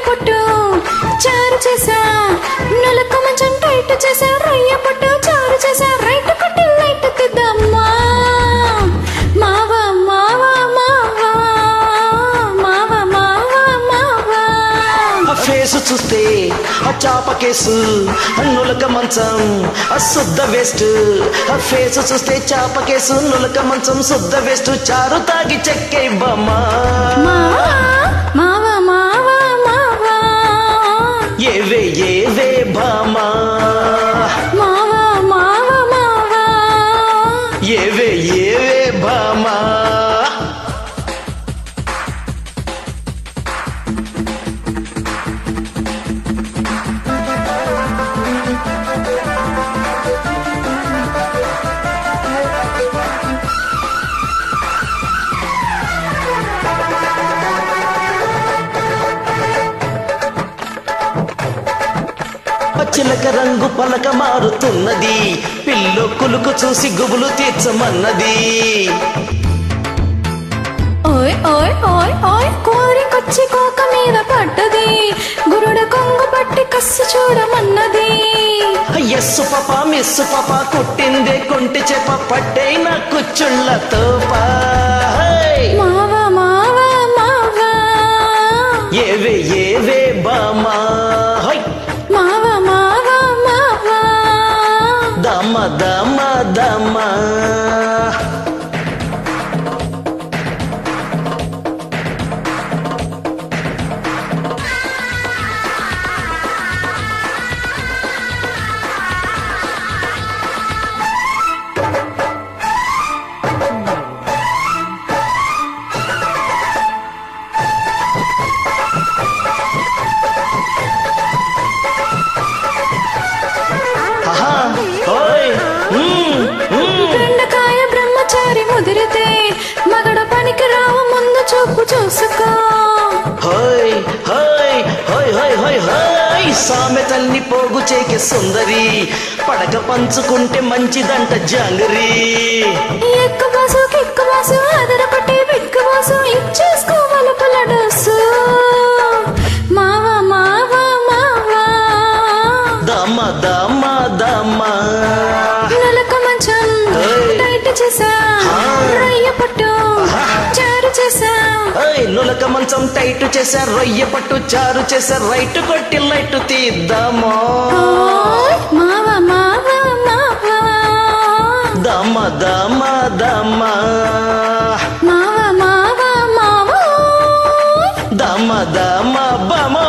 పొట్టు చారు చేసా నులక మంచం టైట్ చేసా రొయ్య పొట్టు చారు చేసా రైట్ కొట్టు లైట్ తిద్దమ్మా మావా మావా మావా మావా మావా మావా ఆ ఫేసు చూస్తే ఆ చాప కేసు ఆ నులక మంచం ఆ శుద్ధ వేస్ట్ ఆ ఫేసు చూస్తే చాప కేసు నులక మంచం శుద్ధ వేస్ట్ చారు తాగి చెక్కే బమ్మా మావా మావా మావా మావా ఏవే ఏవే బామా మావా మావా మావా ఏవే ఏవే బామా ఆ చిలక రంగు పలక మారుతున్నది పిల్లో కులుకు చూసి గుబులు తీర్చమన్నది ఓయ్ ఓయ్ ఓయ్ ఓయ్ కోరికొచ్చి కోక మీద పడ్డది గురుడ కొంగు పట్టి కస్సు చూడమన్నది ఎస్సు పాప మిస్సు పాప కొట్టిందే కొంటి చేప పట్టేన కుచ్చుళ్ళతో మావా మావా మావా ఏవే ఏవే బామా హై మావా మావా మావా దమ దమ దమ ఆహా, ఓయ్, మ్మ్, మ్మ్. బెండకాయ బ్రహ్మచారి ముదిరితే మగడ పనికి రావు ముందు చూపు చూసుకో హోయ్ హోయ్ హోయ్ హోయ్ హోయ్ హోయ్ సామెతల్ని పోగు చేకే సుందరి పడక పంచుకుంటే మంచిదంట జాంగరి ఎక్కు బాసు కిక్కు బాసు అదర పట్టి బిక్కు బాసు ఇచ్చేసుకో వలుపుల డోసు మావా మావా మావా దమ దమ దమ నలక మంచం ఏయ్. టైట్ చేసా ఆ. రొయ్య పట్టు ఆహా. చారు చేసా ఓయ్ నులక మంచం టైట్ చేసా రొయ్య పట్టు చారు చేసా రైట్ కొట్టి లైట్ తీద్దామా ఓయ్ మావా మావా మావా దమ దమ దమ మావా మావా మావా దమ దమ బమ